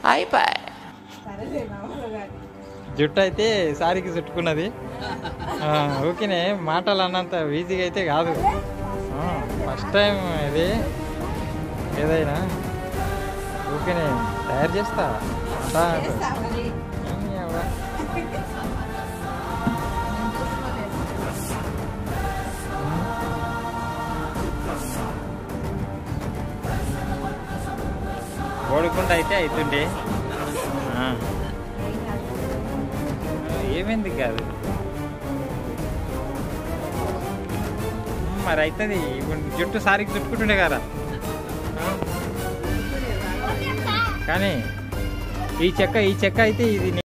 సరేలే నవ్వరు కానీ జుట్టు అయితే సారికి చుట్టుకున్నది ఆ, ఓకేనే మాటలు అన్నంత ఈజీగా అయితే కాదు ఫస్ట్ టైం ఇది ఏదైనా ఓకేనే తయారు చేస్తా అంతా చేస్తా మరి ఏమి అవ్వ. ఓడకుండా అయితే అవుతుండే ఆ. ఏమైంది కాదు మరి అవుతుంది ఇప్పుడు జుట్టు సారికి చుట్టుకుంటుండే కదా కానీ ఈ చెక్క ఈ చెక్క అయితే ఇది